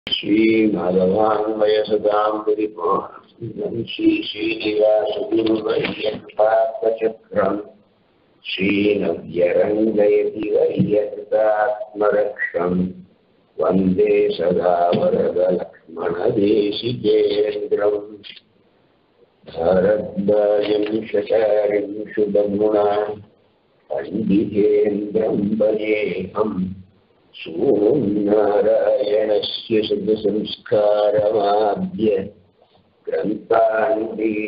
श्रीमदवान्वयसदाम्बुरिमानन्दं श्रीश्रीनिवासगुरुवर्यपात्रचक्रम् श्रीनव्यरङ्गयति वर्यकृतात्मरक्षम् वन्दे सदा वरदलक्ष्मणदेशिकेन्द्रम् भारद्वाजं शचारिं शुभगुणा पण्डितेन्द्रं वयेऽहम् सूनुं नारायणस्य शुभसंस्कारमाद्य ग्रन्थान्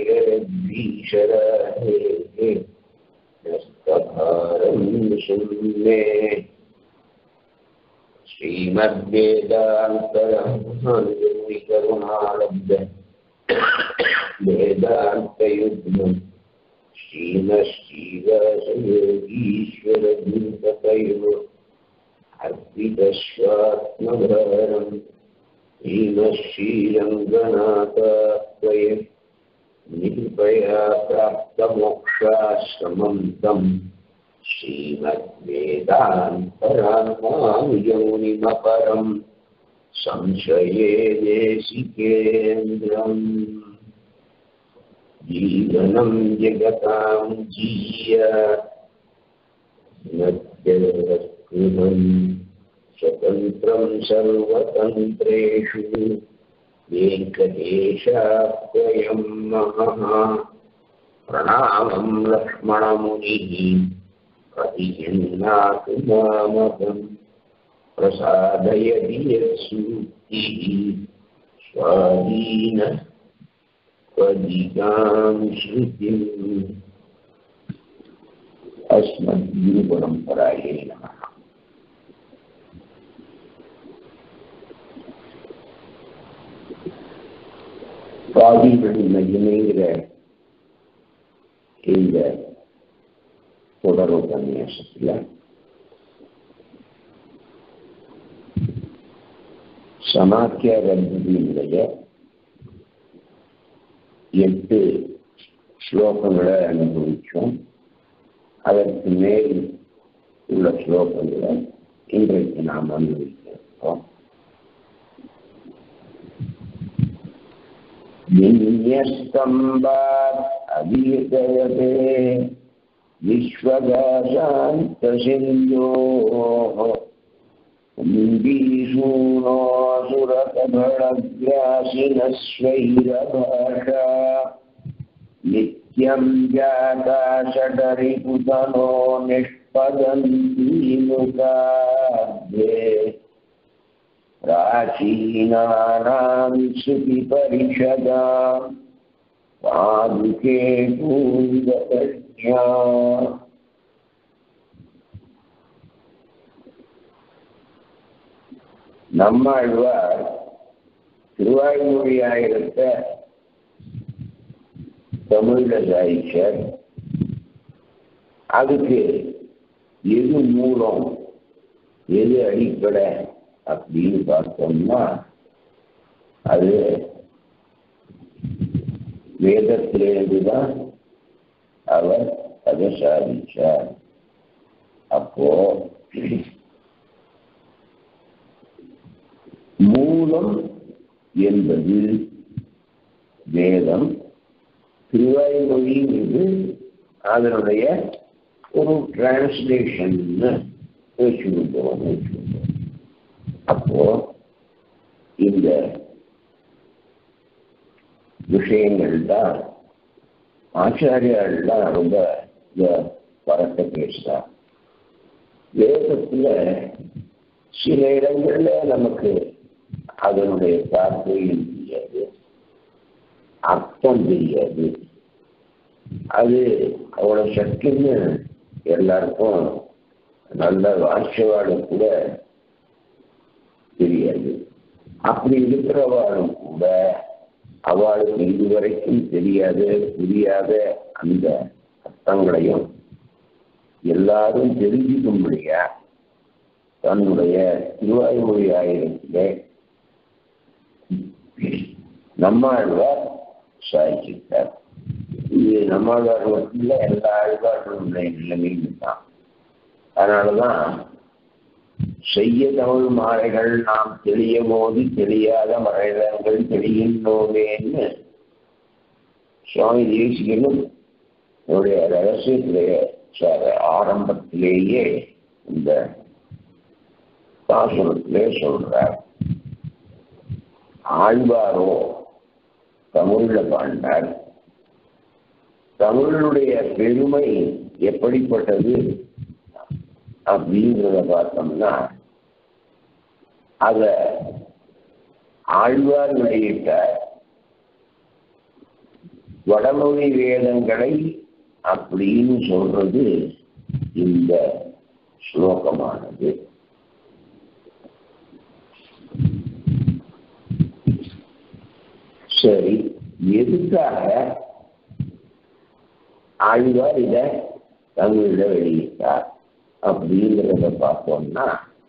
वीरद्वीशराधेः नस्तभारं शून्ये श्रीमद्वेदान्तरमहान्विकरुणालब्ध वेदान्तयुग्मम् श्रीमश्रीवासयोगीश्वरभूततयोः अर्पितस्वात्मभारम् श्रीमश्रीरङ्गनाथात्वय निर्भया प्राप्तमोक्षाश्रमं तम् श्रीमद्वेदान्तरामानुयोनिमपरं संशये देशिकेन्द्रम् जीवनं जगतां जीयात् नत्यकृतम् स्वतन्त्रं सर्वतन्त्रेषु वेङ्कटेशात्वयं महः प्रणामं लक्ष्मणमुनिः प्रतिहिन्नातु मामकम् प्रसादयति यत्सूक्तिः स्वाधीन त्वदिकां श्रुतिम् अस्मद्गुरुपरम्परायै नमः பாதிகளின் மையமேங்கிற இந்த தொடர் உபன்யாசத்தில் சமாக்கிய ரத்தினுடைய எட்டு ஸ்லோகங்களை அனுபவிச்சோம் அதற்கு மேல் உள்ள ஸ்லோகங்களை இன்றைக்கு நாம் அனுபவிக்கிறோம் विन्यस्तम्बात् अभियते विश्वगाशान्तसिन्धोः कुम्बीषूणोऽसुरकभणग्रासिनस्वैरभाषा नित्यं जाताषडरिपुतनो निष्पदन्ती मुखाब्धे प्राचीनानां श्रुतिपरिषदा पादुके पूर्वप्रज्ञा நம்மாழ்வார் திருவாய்மொழி ஆயிரத்த தமிழ்ல சாயிச்சார் அதுக்கு எது மூலம் எது அடிப்படை அப்படின்னு பார்த்தோம்னா அது வேதத்திலிருந்து தான் அவர் அதை சாதிச்சார் அப்போ மூலம் என்பது வேதம் திருவாய்மொழி இது அதனுடைய ஒரு டிரான்ஸ்லேஷன் வச்சுருந்தோம் வச்சுருந்தோம் அப்போ இந்த விஷயங்கள் தான் ஆச்சாரியாள்லாம் ரொம்ப பரட்ட பேசுறார் வேதத்துல சில இடங்கள்ல நமக்கு அதனுடைய தாற்பயம் தெரியாது அர்த்தம் தெரியாது அது அவ்வளவு சட்டுன்னு எல்லாருக்கும் நல்ல வாட்சவாடு கூட தெரியாது அப்படி இருக்கிறவாளும் கூட அவளுக்கு இதுவரைக்கும் தெரியாத புரியாத அந்த அர்த்தங்களையும் எல்லாரும் தெரிஞ்சுக்கும்படியா தன்னுடைய திருவாய்மொழி ஆயிரத்திலே நம்மாழ்வார் சாதிச்சிருக்கார் இது நம்மாழ்வார் மட்டும் இல்லை எல்லா ஆழ்வார்களுடைய நிலைமையும் தான் அதனாலதான் செய்ய தமிழ் மாலைகள் நாம் தெளிய போது தெரியாத மறைதங்கள் தெரிகின்றோமேன்னு சுவாமி தேசிகனும் என்னுடைய ரகசியத்திலேயே சார் ஆரம்பத்திலேயே இந்த சாசனத்திலே சொல்றார் ஆழ்வாரோ தமிழ்ல பாண்டார் தமிழுடைய பெருமை எப்படிப்பட்டது அப்படிங்கிறத பார்த்தோம்னா அத ஆழ்வார் வெளியிட்ட வடமொழி வேதங்களை அப்படின்னு சொல்றது இந்த ஸ்லோகமானது சரி எதுக்காக ஆழ்வார் இத தமிழ்ல வெளியிட்டார் அப்படிங்கிறத பார்த்தோம்னா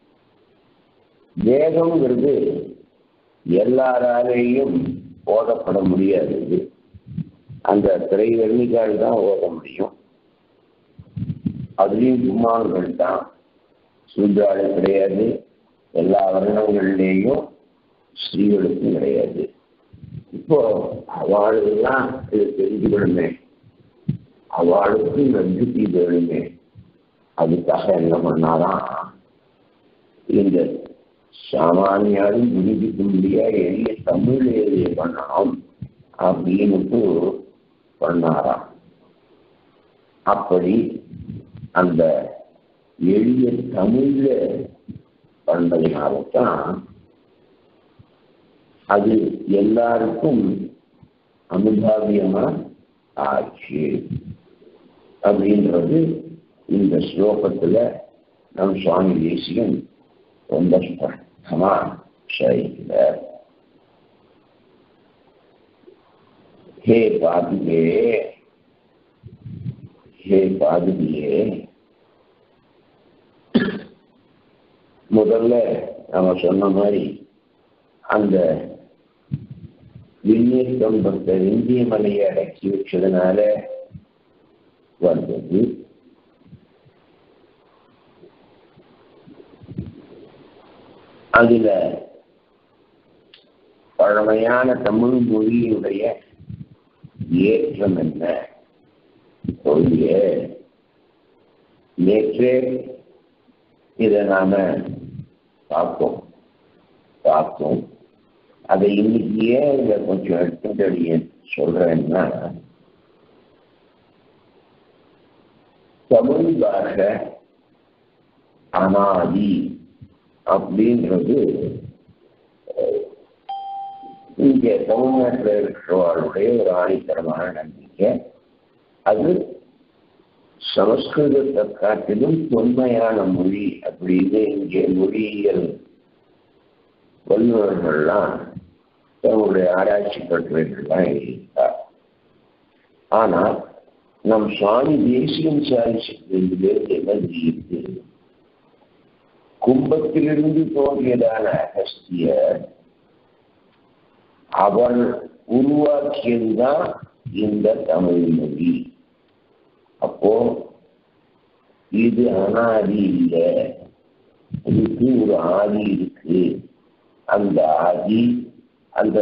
வேதம்ங்கிறது எல்லாராலேயும் ஓதப்பட முடியாது அந்த திரை வெள்ளிக்கால் தான் ஓத முடியும் அதுலேயும் குமான்கள் தான் சூழ்நாடு கிடையாது எல்லா வருடங்கள்லேயும் ஸ்ரீகளுக்கும் கிடையாது இப்போ அவளுக்கெல்லாம் இது தெரிஞ்சுக்கணுமே அவளுக்கும் நம்பிக்கை வேணுமே அதுக்காக என்ன பண்ணாதான் இந்த சாமானியாரும் புரிஞ்சிக்க முடியாத எளிய தமிழ் எழுதிய பண்ணணும் அப்படின்னு பண்ணாராம் அப்படி அந்த எளிய தமிழ்ல பண்ணதுனால்தான் அது எல்லாருக்கும் அனுபாவியமா ஆச்சு அப்படின்றது இந்த ஸ்லோகத்துல நம் சுவாமி தேசியம் ரொம்ப ஸ்பஷ்டமா செய்கிறார் ஹே பாதுகே ஹே பாதுகியே முதல்ல நம்ம சொன்ன மாதிரி அந்த விண்ணீர் கம்பத்தை இந்திய மலையை அடக்கி வச்சதுனால வந்தது அதுல பழமையான தமிழ் மொழியினுடைய ஏற்றம் என்ன சொல்லிய நேற்றே இதை நாம பார்ப்போம் பார்த்தோம் அதை இன்னைக்கு ஏன் இதை கொஞ்சம் எடுத்துட்டடிய சொல்றேன்னா தமிழ் பாஷை அனாதி அப்படின்றது இங்க தமிழ்நாட்டில் இருக்கிறவர்களுடைய ஒரு ஆணித்தரமான நம்பிக்கை அது சமஸ்கிருதத்தை காட்டிலும் தொன்மையான மொழி அப்படின்னு இங்கே மொழியியல் வல்லுநர்கள்லாம் தங்களுடைய ஆராய்ச்சி கட்டுரைகள்லாம் எழுதியிருக்கார் ஆனால் நம் சுவாமி தேசியம் சாதிச்சு ரெண்டு பேருக்கு என்ன தெரியுது கும்பத்திலிருந்து தோன்றியதான அகஸ்தியர் அவள் உருவாக்கியதுதான் இந்த தமிழ் மொழி அப்போ இது அனாதி இல்லை இதுக்கு ஒரு ஆதி இருக்கு அந்த ஆதி அந்த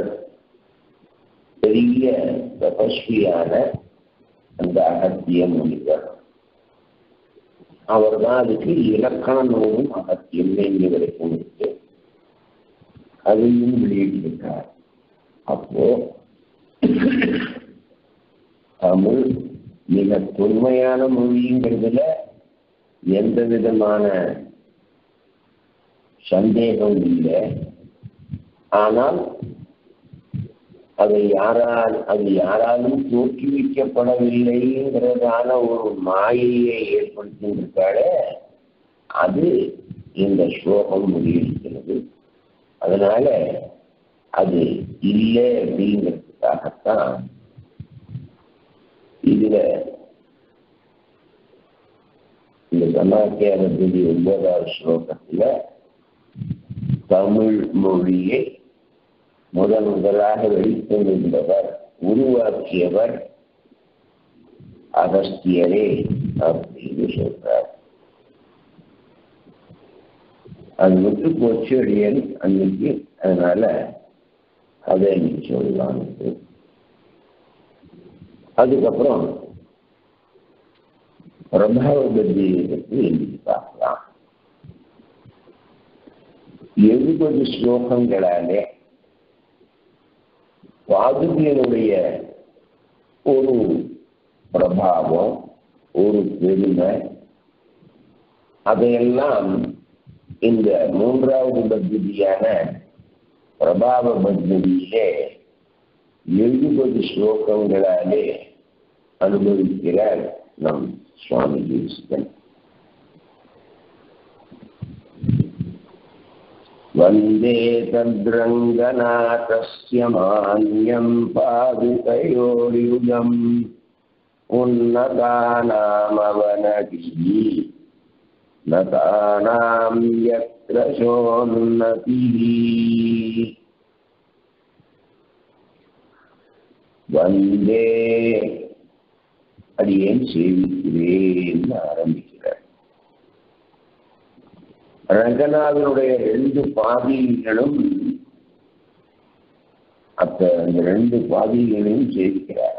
பெரிய தபஸ்வியான அந்த அகத்திய முனிவர் அவர் தான் அதுக்கு இலக்கண நூலும் அகத்தியம் இங்கே வரைக்கும் இருக்கு அதையும் வெளியிட்டிருக்கார் அப்போ தமிழ் மிக தொன்மையான மொழிங்கிறதுல எந்த விதமான சந்தேகம் இல்லை ஆனால் அதை யாரால் அது யாராலும் தோற்றுவிக்கப்படவில்லைங்கிறதான ஒரு மாயையை ஏற்படுத்தியிருக்காலே அது இந்த ஸ்லோகம் முடியிருக்கிறது அதனால அது இல்லை அப்படிங்கிறதுக்காகத்தான் இதுல இந்த கர்நாடக ஒன்பதாவது ஸ்லோகத்துல தமிழ் மொழியை முதன் முதலாக வெளிக்கொண்டிருந்தவர் உருவாக்கியவர் அகஸ்தியரே அப்படின்னு சொல்றார் அது விட்டு போச்சு அடியன் அன்னைக்கு அதனால அதை இன்னைக்கு சொல்லலாம்னு அதுக்கப்புறம் பிரபாவ பத்தியை பற்றி இன்னைக்கு பார்க்கலாம் எழுபது ஸ்லோகங்களாலே பாதுகையினுடைய ஒரு பிரபாவம் ஒரு பெருமை அதையெல்லாம் இந்த மூன்றாவது பத்தியான பிரபாவ பத்தியிலே எழுபது ஸ்லோகங்களாலே அனுபவிக்கிறார் நம் சுவாமி தேசிகன் वन्दे तद्रङ्गनाथस्य मान्यम् पादुकयोर्युगम् उन्नतानामवनतिः नतानाम् यत्र सोन्नतिः வந்தே அடியேன் சேவிக்கிறேன் ஆரம்பிக்கிறார் ரங்கநாதனுடைய ரெண்டு பாதிகளும் அப்ப அந்த ரெண்டு பாதிகளையும் சேவிக்கிறார்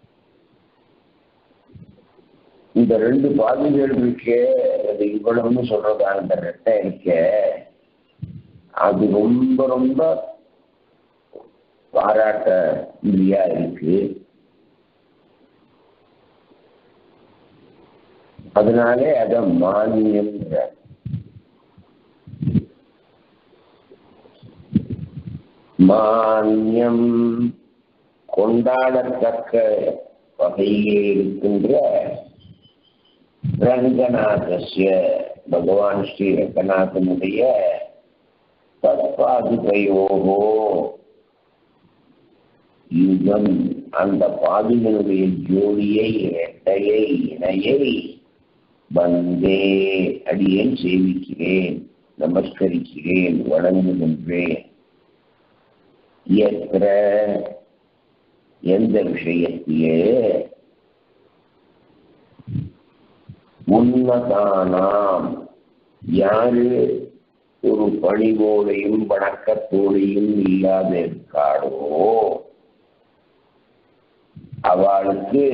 இந்த ரெண்டு பாதிகள் இருக்கே அது இவ்வளவுன்னு சொல்றதா அந்த ரெட்டை இருக்க அது ரொம்ப ரொம்ப பாராட்ட முடியா இருக்கு அதனாலே அத மானியம்ங்கிற மானியம் கொண்டாடத்தக்க வகையிலே இருக்கின்ற ரங்கநாதஸ்ய பகவான் ஸ்ரீ ரங்கநாதனுடைய தற்பாதுகையோகோ யுகம் அந்த பாதுகளுடைய ஜோடியை இரட்டையை இணையை வந்தே அடியேன் சேவிக்கிறேன் நமஸ்கரிக்கிறேன் வணங்குகின்றேன் எத்திர எந்த விஷயத்திலே உன்னதானாம் யாரு ஒரு பணிவோடையும் வணக்கத்தோடையும் இல்லாத இருக்காடோ அவளுக்கு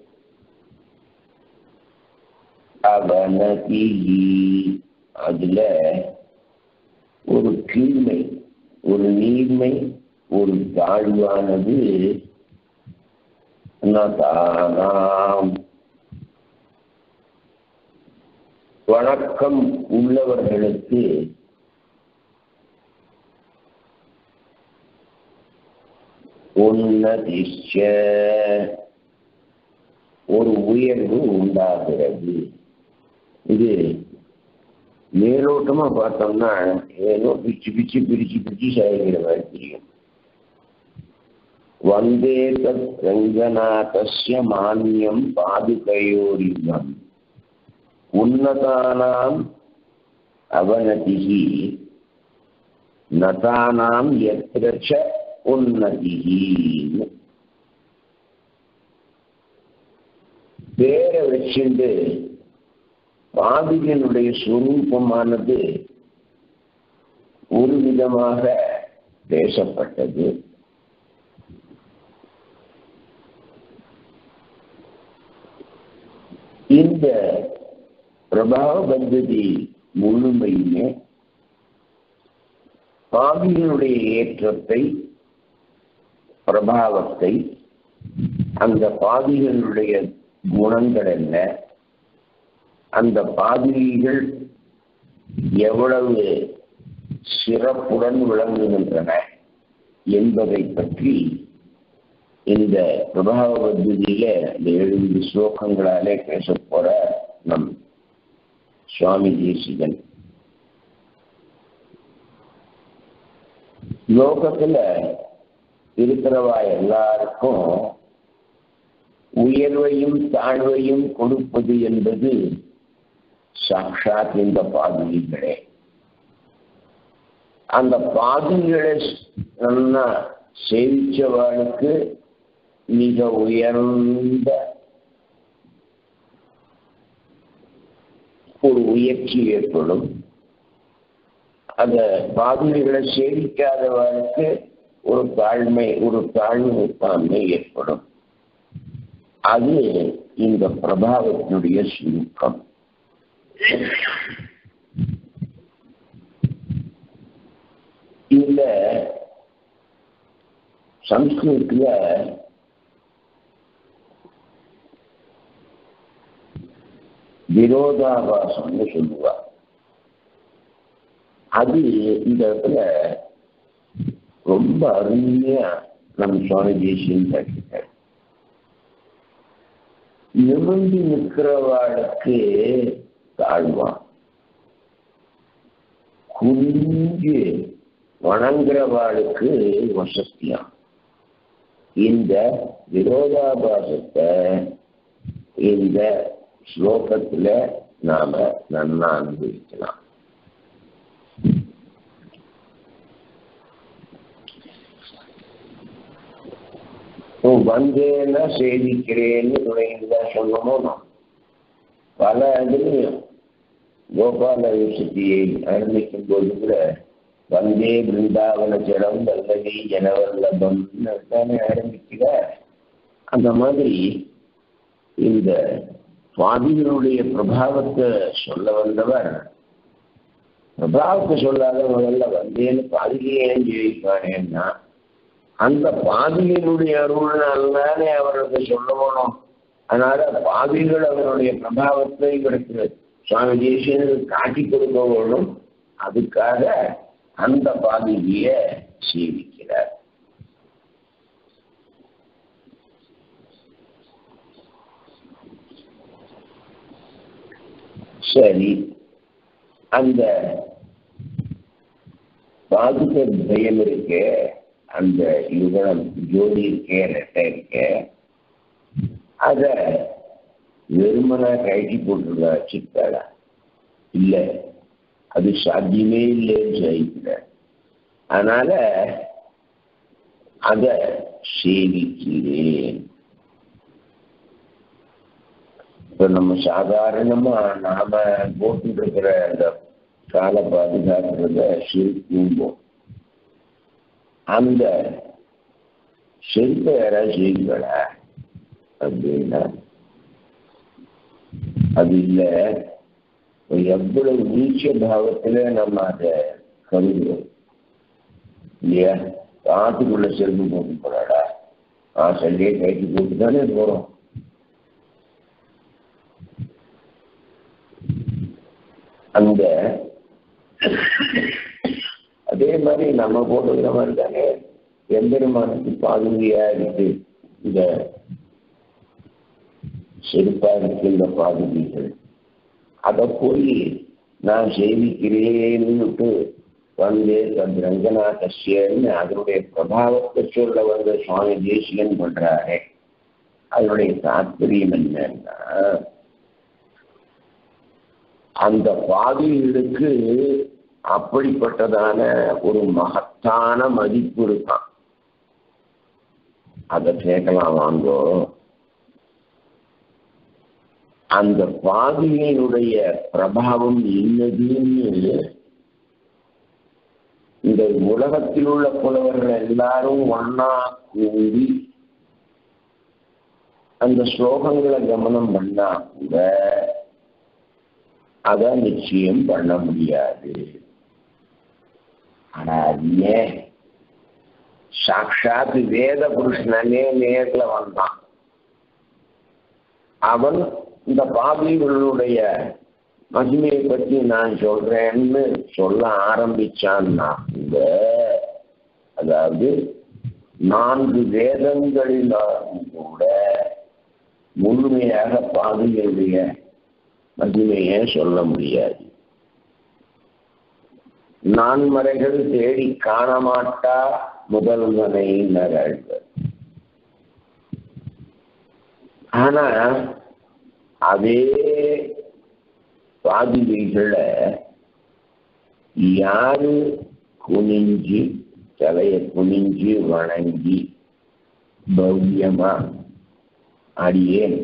அவனதி அதுல ஒரு கீழ்மை ஒரு நீர்மை ஒரு தாழ்வானது நதானாம் வணக்கம் உள்ளவர்களுக்கு உன்னதிஷ ஒரு உயர்வு உண்டாகிறது இது மேலோட்டமா பார்த்தோம்னா ஏதோ பிச்சு பிச்சு பிரிச்சு பிரிச்சு சாய்கிற மாதிரி தெரியும் வந்தே தத் ரங்கநாதஸ்ய மானியம் பாதுகையோரியம் உன்னதானாம் அவனதிகி நதானாம் எத்திரச்ச உன்னதிகி பேரை வச்சுண்டு பாதிகனுடைய சுரூபமானது ஒரு விதமாக பேசப்பட்டது இந்த பிரபாவ பந்ததி முழுமையுமே பாவிகளுடைய ஏற்றத்தை பிரபாவத்தை அந்த பாதிகளுடைய குணங்கள் என்ன அந்த பாதிரிகள் எவ்வளவு சிறப்புடன் விளங்குகின்றன என்பதை பற்றி இந்த பிரபாவ பத்தியில இந்த எழுபது ஸ்லோகங்களாலே பேச போற நம் சுவாமி தேசிகன் லோகத்துல இருக்கிறவா எல்லாருக்கும் உயர்வையும் தாழ்வையும் கொடுப்பது என்பது சாட்சாத் இந்த பாதுகைகளே அந்த பாதுகளை நல்லா சேவிச்சவாளுக்கு மிக உயர்ந்த ஒரு உயர்ச்சி ஏற்படும் அந்த பாதுகைகளை சேவிக்காதவர்களுக்கு ஒரு தாழ்மை ஒரு தாழ்வு தன்மை ஏற்படும் அது இந்த பிரபாவத்தினுடைய சுருக்கம் இதுல சம்ஸ்கிருத்துல விரோதாபாசம்னு சொல்லுவா அது இந்த இடத்துல ரொம்ப அருமையா நம் சுவாமி தேசியம் காட்டிட்டார் நிமிர்ந்து நிற்கிறவாளுக்கு தாழ்வான் குஞ்சு வணங்குறவாளுக்கு வசத்தியாம் இந்த விரோதாபாசத்தை இந்த ஸ்லோகத்துல நாம நன்னா அனுபவிக்கலாம் வந்தேன்னா சேவிக்கிறேன்னு தொடங்கிதான் சொன்னமோ நாம் பல இதுலையும் கோபால யூனிவர்சிட்டியை ஆரம்பிக்கும் போது கூட வந்தே பிருந்தாவன ஜடம் வல்லவி ஜனவல்லபம் தானே ஆரம்பிக்கிற அந்த மாதிரி இந்த சுவாமிகளுடைய பிரபாவத்தை சொல்ல வந்தவர் பிரபாவத்தை சொல்லாத முதல்ல வந்தேன்னு பாதிகையே ஜெயிப்பானேன்னா அந்த பாதியினுடைய அருள்னால்தானே அவருக்கு சொல்ல போனோம் அதனால பாதிகள் அவருடைய பிரபாவத்தை இவருக்கு சுவாமி தேசியனுக்கு காட்டி கொடுக்க வேணும் அதுக்காக அந்த பாதிகிய சேவிக்கிறார் சரி அந்த பாதுக பயம் இருக்கு அந்த யுகனம் ஜோதி இருக்கே ரெட்டை இருக்கே அத வெறுமனா கழட்டி போட்டுருந்தா வச்சிருக்காளா இல்ல அது சாத்தியமே இல்லைன்னு சொல்லிக்கிற அதனால அத சேவிக்கிறேன் இப்ப நம்ம சாதாரணமா நாம போட்டு இருக்கிற அந்த கால பாதுகாக்கிறத சிரிக்கும்போம் அந்த செல்வ யாராவது செய்வீங்களா அப்படின்னா அது இல்லை எவ்வளவு நீச்ச பாவத்துல நம்ம அதை கருதுறோம் இல்லையா காட்டுக்குள்ள செல்வம் போட்டு போறாடா ஆ சண்டையை கைக்கு போட்டு தானே போறோம் அந்த அதே மாதிரி நம்ம போட்டுக்கிற மாதிரி தானே எம்பெருமானுக்கு பாதுகையா இருக்கு இந்த செருப்பா இருக்கு இந்த பாதுகைகள் அதை போய் நான் சேவிக்கிறேன்னு வந்து தன் ரங்கநாதசியன்னு அதனுடைய பிரபாவத்தை சொல்ல வந்த சுவாமி தேசிகன் பண்றாரு அதனுடைய தாத்பரியம் என்னன்னா அந்த பாதிகளுக்கு அப்படிப்பட்டதான ஒரு மகத்தான மதிப்பு இருக்கான் அதை கேட்கலாம் வாங்கோ அந்த பாதியினுடைய பிரபாவம் என்னதுன்னு இந்த உலகத்தில் உள்ள புலவர்கள் எல்லாரும் ஒன்னா கூடி அந்த ஸ்லோகங்களை கவனம் பண்ணா கூட அத நிச்சயம் பண்ண முடியாது ஆனா அது ஏன் சாட்சாத் வேத புருஷனே நேர்ல வந்தான் அவன் இந்த பாபிகளுடைய மகிமையை பற்றி நான் சொல்றேன்னு சொல்ல ஆரம்பிச்சான்னா கூட அதாவது நான்கு வேதங்களில் கூட முழுமையாக பாபிகளுடைய மகிமையை சொல்ல முடியாது நான்மறைகள் தேடி காணமாட்டா முதல்வனை நகழ்வர் ஆனா அதே பாதிரிகளை யாரு குனிஞ்சு தலைய குனிஞ்சு வணங்கி பவ்யமா அடியேன்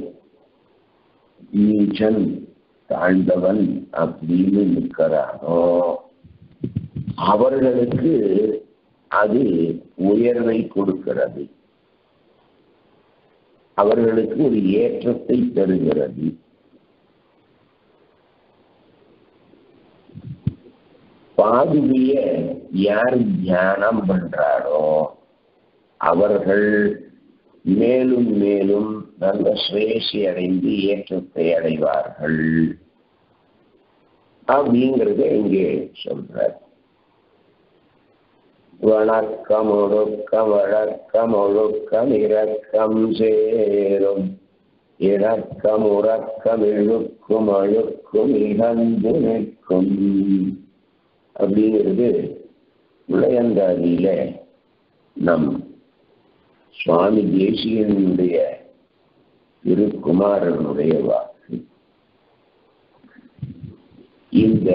நீச்சன் தாழ்ந்தவன் அப்படின்னு நிற்கிறானோ அவர்களுக்கு அது உயர்வை கொடுக்கிறது அவர்களுக்கு ஒரு ஏற்றத்தை தருகிறது பாதுகைய யார் தியானம் பண்றாரோ அவர்கள் மேலும் மேலும் நல்ல சுயேசி அடைந்து ஏற்றத்தை அடைவார்கள் அப்படிங்கிறத இங்கே சொல்றார் வணக்கம் ஒழுக்கம் வழக்கம் ஒழுக்கம் இரக்கம் சேரும் இறக்கம் உறக்கம் இழுக்கும் அழுக்கும் இகந்து நிற்கும் அப்படிங்கிறது விளையந்தாதியில நம் சுவாமி தேசியனுடைய திருக்குமாரனுடைய வாக்கு இந்த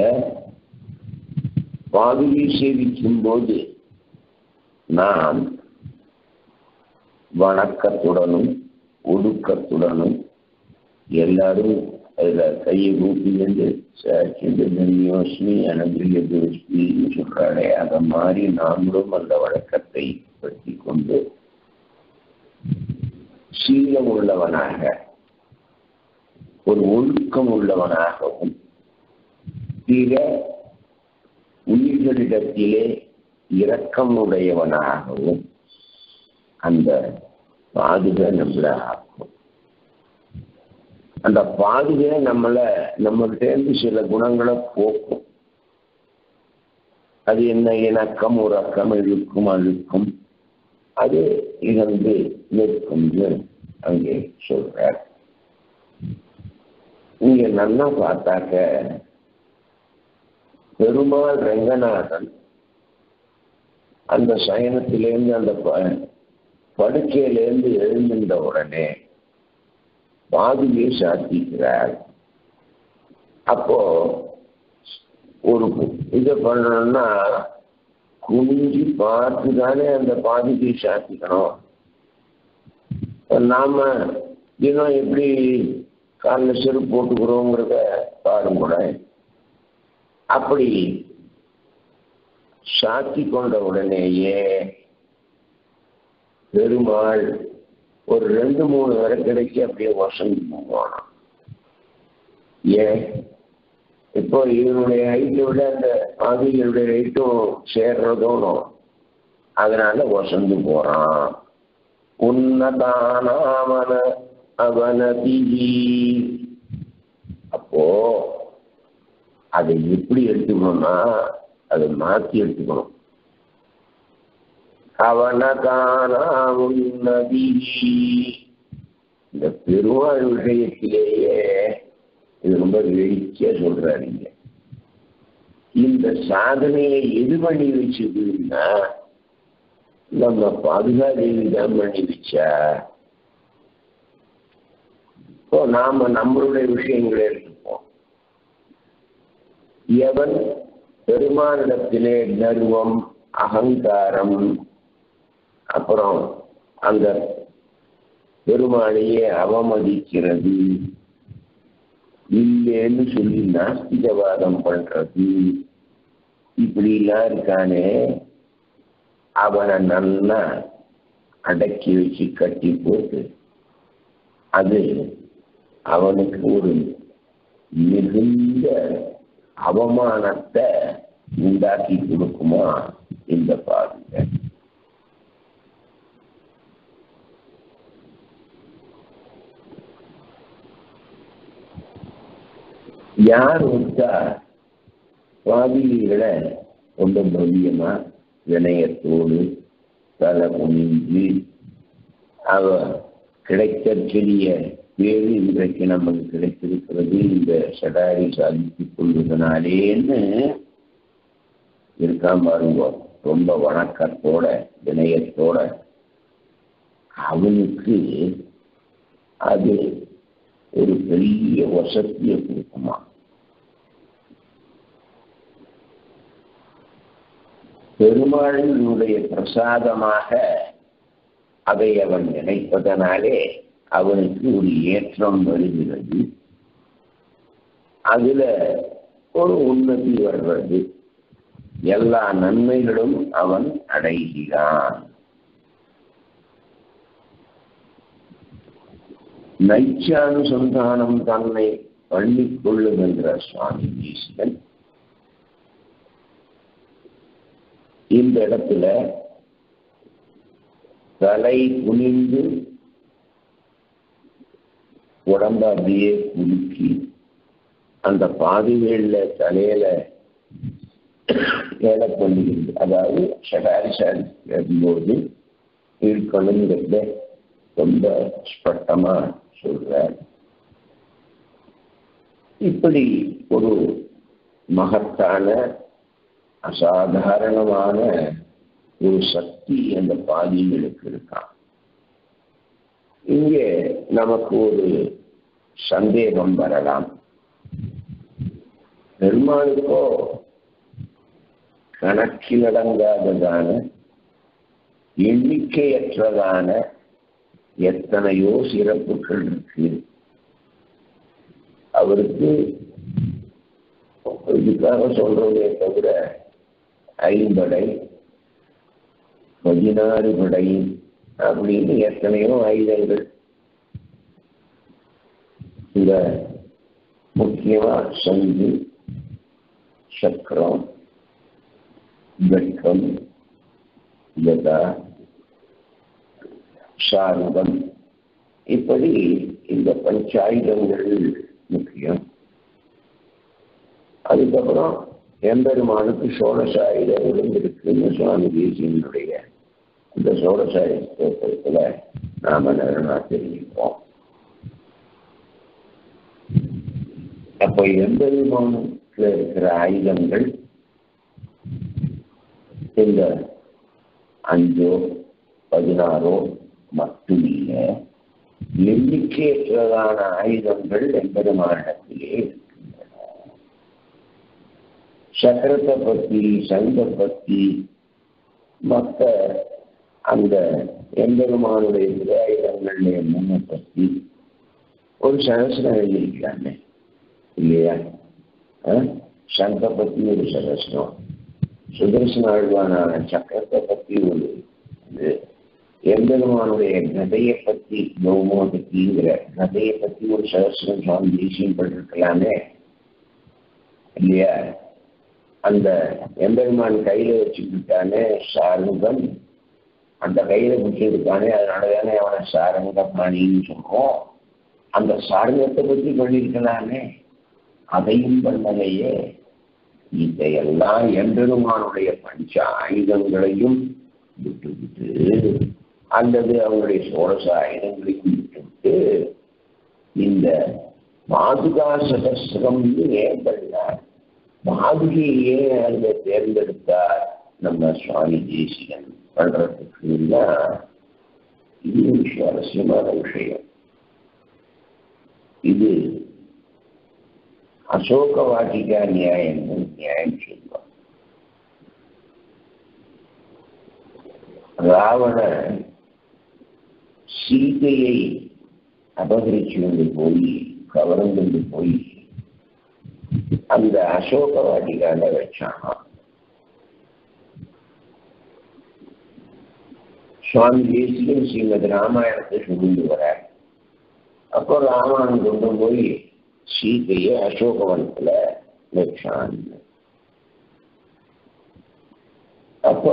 பாதுகை சேவிக்கும் போது நாம் வணக்கத்துடனும் ஒடுக்கத்துடனும் எல்லாரும் அதுல கையை கூப்பி வந்து யோசினி அனந்திரிய தோஷ்மின்னு சொல்றாளே அதை மாதிரி நாமளும் அந்த வழக்கத்தை பற்றி கொண்டு சீலம் உள்ளவனாக ஒரு ஒழுக்கம் உள்ளவனாகவும் பிற உயிர்களிடத்திலே இரக்கம் உடையவனாகவும் அந்த பாதுகை நம்மள ஆக்கும் அந்த பாதுகை நம்மள நம்மகிட்டேருந்து சில குணங்களை போக்கும் அது என்ன இணக்கம் உறக்கம் இழுக்கும் அழுக்கும் அது இழந்து நிற்கும்னு அங்கே சொல்றார் இங்க நல்லா பார்த்தாக்க பெருமாள் ரங்கநாதன் அந்த சயனத்திலேருந்து அந்த படுக்கையிலேருந்து எழுந்திருந்த உடனே பாதுகையை சாத்திக்கிறார் அப்போ ஒரு இதை பண்ணணும்னா குனிஞ்சு பார்த்து தானே அந்த பாதுகையை சாத்திக்கணும் நாம தினம் எப்படி காலில் செருப்பு போட்டுக்கிறோங்கிறத பாருங்க கூட அப்படி சாத்தி கொண்ட உடனேயே பெருமாள் ஒரு ரெண்டு மூணு வரை கிடைச்சி அப்படியே வசந்தி போவானாம் ஏன் இப்போ இவனுடைய ஹைட்டை விட அந்த ஆதிகளுடைய ஹைட்டும் சேர்றதோனும் அதனால வசந்து போறான் உன்னதானாமன அவனதி அப்போ அதை எப்படி எடுத்துக்கணும்னா அதை மாற்றி எடுத்துக்கணும் அவனதானா உன்னதி இந்த பெருமாள் விஷயத்திலேயே இது ரொம்ப வெளிச்சா சொல்றாருங்க இந்த சாதனையை எது பண்ணி வச்சதுன்னா நம்ம பாதுகாதேவி தான் பண்ணி வச்சா இப்போ நாம நம்மளுடைய விஷயங்களை எடுத்துப்போம் எவன் பெருமானிடத்திலே கர்வம் அகங்காரம் அப்புறம் அந்த பெருமாளையே அவமதிக்கிறது இல்லைன்னு சொல்லி நாஸ்திகவாதம் பண்றது இப்படி எல்லாம் இருக்கானே அவனை நல்லா அடக்கி வச்சு கட்டி போட்டு அது அவனுக்கு ஒரு மிகுந்த அவமானத்தை உண்டாக்கி கொடுக்குமா இந்த பாருங்க யார் ஒருத்தா சுவாதிகளை ரொம்ப பவ்யமா வினயத்தோடு தலை குனிஞ்சு அவ கிடைக்கக்கூடிய பேரு இன்றைக்கு நமக்கு கிடைத்திருக்கிறது இந்த சடாரி சாதித்துக் கொள்வதனாலேன்னு இருக்காம பாருங்க ரொம்ப வணக்கத்தோட வினயத்தோட அவனுக்கு அது ஒரு பெரிய வசதியை கொடுக்குமா பெருமாளினுடைய பிரசாதமாக அதை அவன் நினைப்பதனாலே அவனுக்கு ஒரு ஏற்றம் வருகிறது அதுல ஒரு உன்னதி வர்றது எல்லா நன்மைகளும் அவன் அடைகிறான் நைச்சானுசந்தானம் தன்னை பண்ணிக் கொள்ளுகின்ற சுவாமி ஈஸ்வரன் இந்த இடத்துல தலை குனிந்து உடம்ப அப்படியே குலுக்கி அந்த பாதிவேல தலையில ஏல பண்ணுகிறது அதாவது ஷடாரி சாரி கேட்கும்போது இருக்கணுங்கிறத ரொம்ப ஸ்பஷ்டமா சொல்றார் இப்படி ஒரு மகத்தான அசாதாரணமான ஒரு சக்தி அந்த பாதிகளுக்கு இருக்கான் இங்கே நமக்கு ஒரு சந்தேகம் வரலாம் பெருமாளுக்கோ கணக்கிலடங்காததான எண்ணிக்கையற்றதான எத்தனையோ சிறப்புகள் இருக்கு அவருக்கு இதுக்காக சொல்றதே தவிர ஐம்படை பதினாறு படை அப்படின்னு எத்தனையோ ஆயுதங்கள் இந்த முக்கியமா சங்கு சக்கரம் வெட்கம் கதா சாருதம் இப்படி இந்த பஞ்சாயுதங்கள் முக்கியம் அதுக்கப்புறம் எம்பெருமானுக்கு சோழசாயுதங்களும் இருக்குன்னு சுவாமி தேசியனுடைய இந்த சோழசாய ஸ்தோத்திரத்துல நாம நிறமா தெரிவிப்போம் அப்ப எம்பெருமானுக்குள்ள இருக்கிற ஆயுதங்கள் இந்த அஞ்சோ பதினாறோ மட்டுமில்ல எண்ணிக்கையற்றதான ஆயுதங்கள் எம்பெருமானிடத்திலே இருக்கின்றன சக்கரத்தை பத்தி சங்க பத்தி மற்ற அந்த எம்பெருமானுடைய விதாயுதங்களுடைய முன்ன பத்தி ஒரு சகசரம் எழுதியிருக்கிறாங்க இல்லையா சங்க பத்தி ஒரு சகசரம் சுதர்சன ஆழ்வானான சக்கரத்தை பத்தி ஒரு இது எம்பெருமானுடைய கதையை பத்தி கௌமோதத்திங்கிற கதையை பத்தி ஒரு சகசிரம் சுவாமி தேசியம் பண்ணிருக்கலாமே இல்லையா அந்த எம்பெருமான் கையில வச்சுக்கிட்டானே சாருங்கம் அந்த கையில பிடிச்சிருக்கானே அதனால தானே அவனை சாரங்க பிராணின்னு சொல்றோம் அந்த சாரங்கத்தை பத்தி பண்ணியிருக்கலாமே அதையும் பண்ணலையே இதையெல்லாம் எம்பெருமானுடைய பஞ்ச ஆயுதங்களையும் விட்டுவிட்டு அல்லது அவங்களுடைய சோழச ஆயுதங்களையும் விட்டுவிட்டு இந்த மாதுகா சகசிரம்னு ஏன் பண்ணார் மாதுகையே அங்க தேர்ந்தெடுத்தார் நம்ம சுவாமி தேசிகன் பண்றதுக்குன்னா இது ஒரு சுவாரஸ்யமான விஷயம் இது அசோக வாட்டிகா நியாயம் நியாயம் சொல்லுவார் ராவணன் சீதையை அபகரிச்சு கொண்டு போய் கவர்ந்து போய் அந்த அசோக வாட்டிகால வச்சான் சுவாமி தேசியம் ஸ்ரீமதி ராமாயணத்தை சொல்லிட்டு வர அப்போ ராமாயணம் கொண்டு போய் சீதையை அசோகவனத்துல வச்சான் அப்ப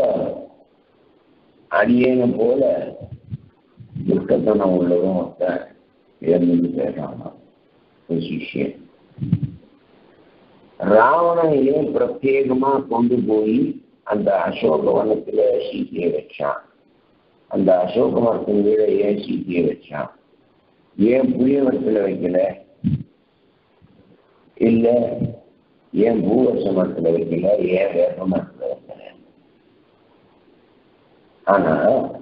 அடியேன போல துர்க்கத்தனம் உள்ளதும் ஒருத்தன் இறந்து பேசாமா ஒரு சிஷ்யன் ராவணன் ஏன் பிரத்யேகமா கொண்டு போய் அந்த அசோகவனத்துல சீதையை வச்சான் அந்த அசோக மரத்தின் கீழே ஏன் சீதையை வச்சான் ஏன் புளிய மரத்துல வைக்கல இல்ல ஏன் பூவரச மரத்துல வைக்கல ஏன் வேப்ப மரத்துல வைக்கல ஆனா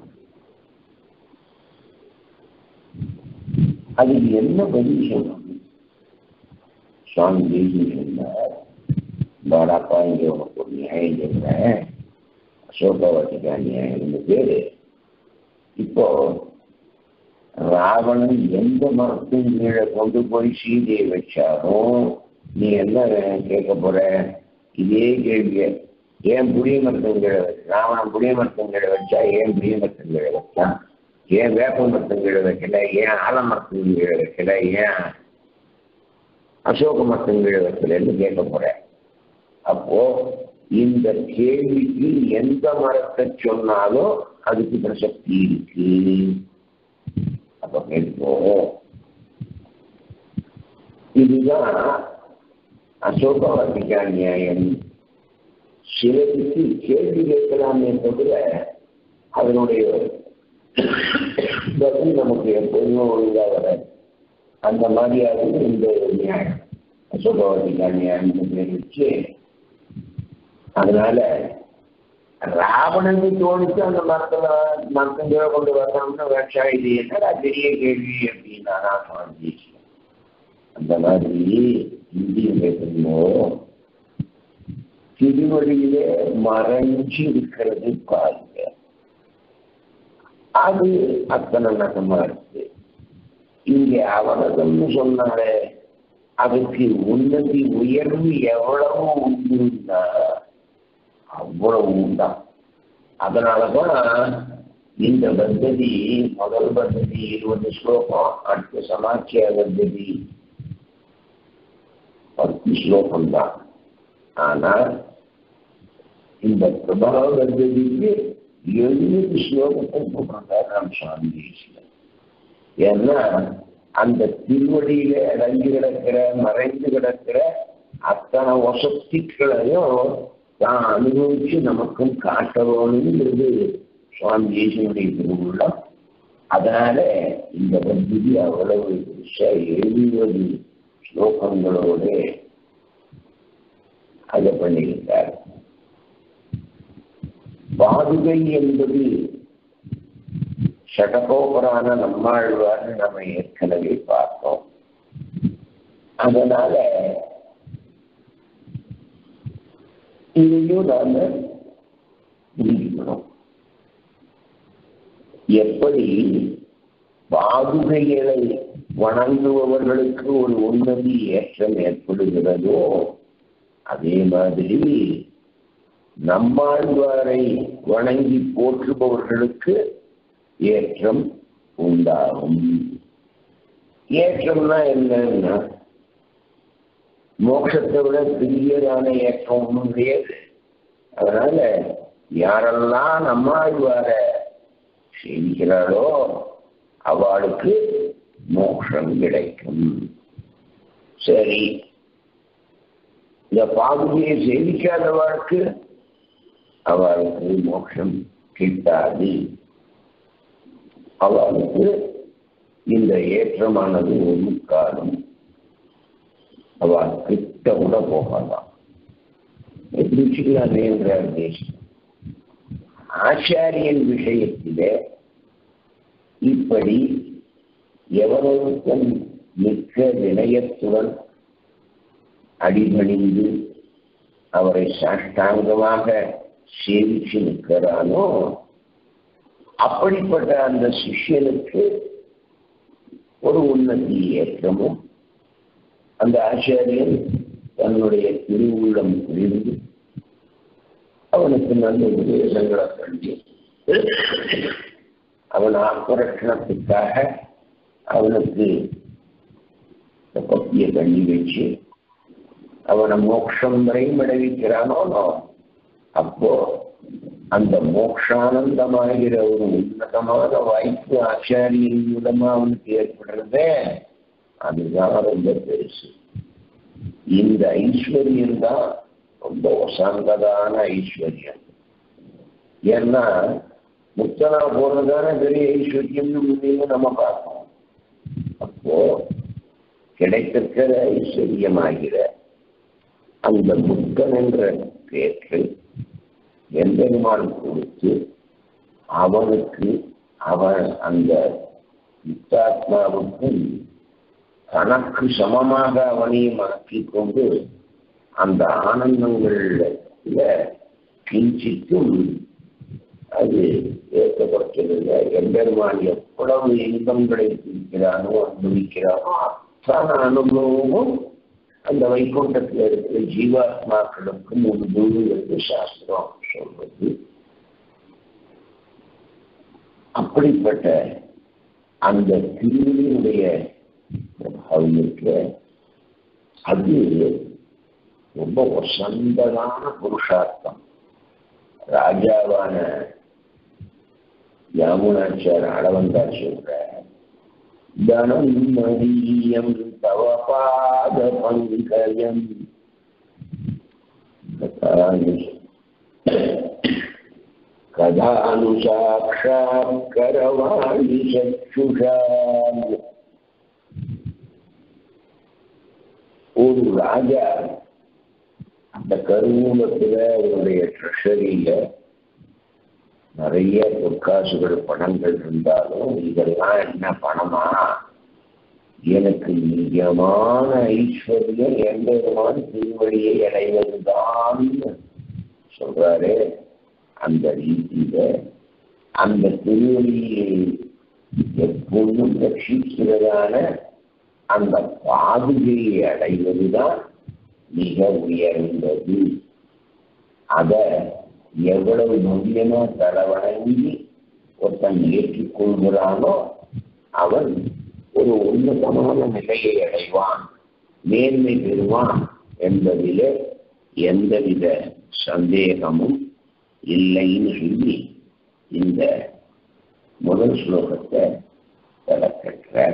அதுக்கு என்ன பதில் சொல்லணும் சுவாமி தேசி சொன்னார் பாடாப்பா இங்க உனக்கு ஒரு நியாயம் சொல்றேன் அசோகாவட்டிக்கா நியாயம் பேரு இப்போ ராவணன் எந்த மரத்தின் கீழே கொண்டு போய் சீதையை வச்சாலும் நீ என்ன கேட்க போற இதே கேள்விய ஏன் புளிய மரத்தங்கீழ ராவணன் புளிய மரத்தங்கீழ வச்சா ஏன் புளிய மரத்தங்கீழ வச்சான் ஏன் வேப்ப மரத்தங்கீழ வைக்கல ஏன் ஆலமரத்தங்கீழ வைக்கல ஏன் அசோக மரத்தங்கீழ வைக்கலன்னு கேட்க போறேன் அப்போ இந்த கேள்விக்கு எந்த மரத்தை சொன்னாலும் அதுக்கு பிரசக்தி இருக்கு அப்ப கேட்போம் இதுதான் அசோகவாதிகா நியாயம் சிலருக்கு கேள்வி கேட்கலாமே தவிர அதனுடைய பதில் நமக்கு எப்போதுமே ஒழுங்கா வர அந்த மாதிரியாவது இந்த நியாயம் அசோகவாதிகா நியாயம் வச்சு அதனால ராவணனுக்கு தோணிச்சு அந்த மரத்துல மரத்தங்களை கொண்டு வரணும்னு வேஷா இது என்னடா பெரிய கேள்வி அப்படின்னா நான் சுவாமி அந்த மாதிரி இந்திய பேசணும் திருவழியிலே மறைஞ்சு இருக்கிறது பாருங்க அது அத்தனை நகமா இருக்கு இங்க அவனதம்னு சொன்னாலே அதுக்கு உன்னதி உயர்வு எவ்வளவு உண்டுன்னா அவ்வளவு உண்டாம் அதனாலதான் இந்த பத்ததி முதல் பத்ததி இருபது ஸ்லோகம் அடுத்த சமாச்சிய பத்ததி பத்து ஸ்லோகம் தான் ஆனா இந்த பிரபாவ பத்ததிக்கு எழுபது ஸ்லோகத்தை போட்டிருக்காராம் சுவாமி தேசியம் ஏன்னா அந்த திருவடியில அடங்கி கிடக்கிற மறைந்து கிடக்கிற அத்தனை வசதிகளையும் தான் அனுபவிச்சு நமக்கும் காட்டணும்ங்கிறது சுவாமி தேசியனுடைய திருவுள்ளம் அதனால இந்த பத்திரி அவ்வளவு பெருசா எழுபது ஸ்லோகங்களோட அதை பண்ணியிருக்கார் பாதுகை என்பது ஷடகோபரான நம்மாழ்வார்னு நம்ம ஏற்கனவே பார்த்தோம் அதனால இதையும் நாம புரிஞ்சுக்கணும் எப்படி பாதுகைகளை வணங்குபவர்களுக்கு ஒரு உன்னதி ஏற்றம் ஏற்படுகிறதோ அதே மாதிரி நம்மாழ்வாரை வணங்கி போற்றுபவர்களுக்கு ஏற்றம் உண்டாகும் ஏற்றம்னா என்னன்னா மோட்சத்தை விட பெரியதான ஏற்றம் ஒன்றும் கிடையாது அதனால யாரெல்லாம் நம்மாழ்வார செய்கிறாளோ அவளுக்கு மோட்சம் கிடைக்கும் சரி இந்த பாகுதியை சேவிக்காதவளுக்கு அவளுக்கு மோட்சம் கிட்டாது அவளுக்கு இந்த ஏற்றமானது ஒரு காலம் அவள் கிட்ட கூட போகலாம் எப்படி வச்சுக்கலாமே என்றார் தேசம் ஆச்சாரியன் விஷயத்திலே இப்படி எவரொருத்தன் மிக்க வினயத்துடன் அடிபணிந்து அவரை சாஷ்டாங்கமாக சேவிச்சு நிற்கிறானோ அப்படிப்பட்ட அந்த சிஷ்யனுக்கு ஒரு உன்னதி ஏற்றமும் அந்த ஆச்சாரியன் தன்னுடைய திருவுள்ளம் புரிந்து அவனுக்கு நல்ல உபதேசங்களை பண்ணி அவன் ஆத்மரட்சணத்துக்காக அவனுக்கு பத்திய பண்ணி வச்சு அவனை மோட்சம் வரையும் விளைவிக்கிறானோ அப்போ அந்த மோக்ஷானந்தமாகிற ஒரு உன்னதமான வாய்ப்பு ஆச்சாரியின் மூலமா அவனுக்கு ஏற்படுறதே அதுதான் ரொம்ப பெருசு இந்த ஐஸ்வர்யம் தான் ரொம்ப வசந்ததான ஐஸ்வர்யம் ஏன்னா முத்தனா போறதான பெரிய ஐஸ்வர்யம்னு முன்னே நம்ம பார்ப்போம் அப்போ கிடைத்திருக்கிற ஐஸ்வர்யமாகிற அந்த முத்தன் என்ற பேற்றை எம்பெருமான் கொடுத்து அவனுக்கு அவன் அந்த முத்தாத்மாவுக்கு தனக்கு சமமாக அவனையும் ஆக்கிக் கொண்டு அந்த ஆனந்தங்கள்ல கிஞ்சித்தும் அது ஏற்கப்பட்டதில்லை எம்பெருமான் எவ்வளவு இன்பங்களை இருக்கிறானோ அனுபவிக்கிறானோ அத்தனை அனுபவமும் அந்த வைகுண்டத்தில் இருக்கிற ஜீவாத்மாக்களுக்கு முன்பு என்று சாஸ்திரம் சொல்வது அப்படிப்பட்ட அந்த திருவினுடைய பிரபாவம் இருக்க அது ரொம்ப வசந்தமான புருஷார்த்தம் ராஜாவான யாமுனாச்சார் அளவந்தா சொல்ற தனம் மதியம் தவ பாத பங்கயம் கதானுசாட்சாத் கரவாணி சச்சுஷா ஒரு ராஜா அந்த கருவூலத்துல அவருடைய ட்ரெஷரியில நிறைய பொற்காசுகள் பணங்கள் இருந்தாலும் இதெல்லாம் என்ன பணமா எனக்கு நிஜமான ஐஸ்வர்யம் எந்த விதமான திருவழியை அடைவதுதான் சொல்றாரு அந்த ரீதியில அந்த திருவழியை எப்பொழுதும் ரட்சிக்கிறதான அந்த பாதுகையை அடைவதுதான் மிக உயர்ந்தது அத எவ்வளவு முக்கியமா தடவணங்கி ஒருத்தன் ஏற்றுக்கொள்கிறானோ அவன் ஒரு உன்னதமான நிலையை அடைவான் மேன்மை பெறுவான் என்பதிலே எந்தவித சந்தேகமும் இல்லைன்னு சொல்லி இந்த முதல் ஸ்லோகத்தை விளக்கற்றார்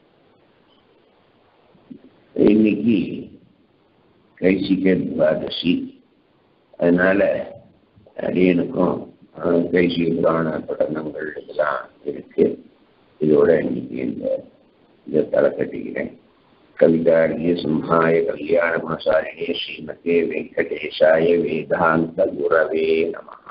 இன்னைக்கு கைசிக்க துவாதசி அதனால அடியனுக்கும் கைசிக புராண படனங்கள் இதெல்லாம் இருக்கு இதோட இன்னைக்கு இந்த இதை தலை கட்டிக்கிறேன் கவிதாரிய சிம்ஹாய கல்யாண குணசாலினே ஸ்ரீமதே வெங்கடேஷாய வேதாந்த குரவே நம